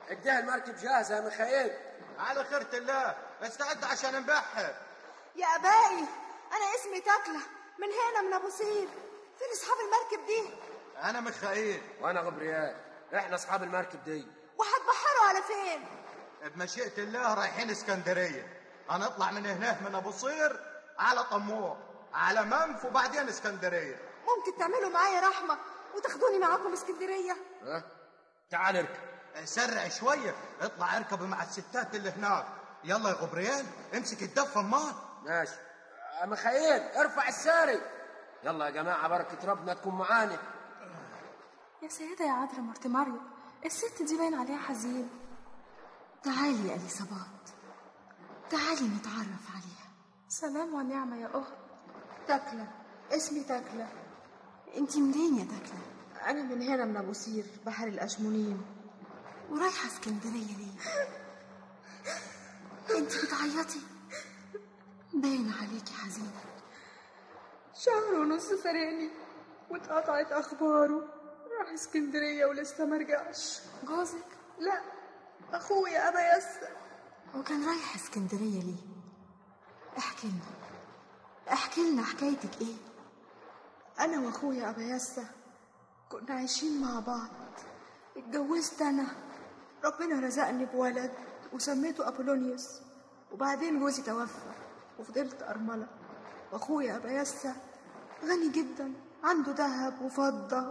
اديها المركب جاهزة يا ميخائيل على خيرة الله استعد عشان نبحر يا ابائي انا اسمي تكله من هنا من ابو سير فين اصحاب المركب دي انا ميخائيل وانا غبريال احنا اصحاب المركب دي وهتبحروا على فين بمشيئة الله رايحين اسكندرية هنطلع من هناك من ابو صير على طموح على منف وبعدين اسكندرية ممكن تعملوا معايا رحمه وتاخدوني معاكم اسكندريه ها تعال اركب سرع شوية اطلع اركب مع الستات اللي هناك يلا يا غبريان امسك الدفة امال ماشي يا ميخائيل ارفع الساري يلا يا جماعة بركة ربنا تكون معانا يا سيدة يا عذرا مارتماريو الست دي باين عليها حزين تعالي يا اليصابات تعالي نتعرف عليها سلام ونعمة يا أخت تكله اسمي تكله انت منين يا دكلة انا من هنا من ابو سير بحر الاشمونين ورايحة اسكندرية ليه انت بتعيطي باين عليكي حزينة شهر ونص فرقني واتقطعت اخباره راح اسكندريه ولسه ما رجعش جوزك لا اخويا ابا ياسر وكان رايح اسكندرية ليه احكي لنا احكي لنا حكايتك ايه انا واخويا ابا ياسر كنا عايشين مع بعض اتجوزت انا ربنا رزقني بولد وسميته ابولونيوس وبعدين جوزي توفى وفضلت ارمله واخويا ابا ياسر غني جدا عنده ذهب وفضه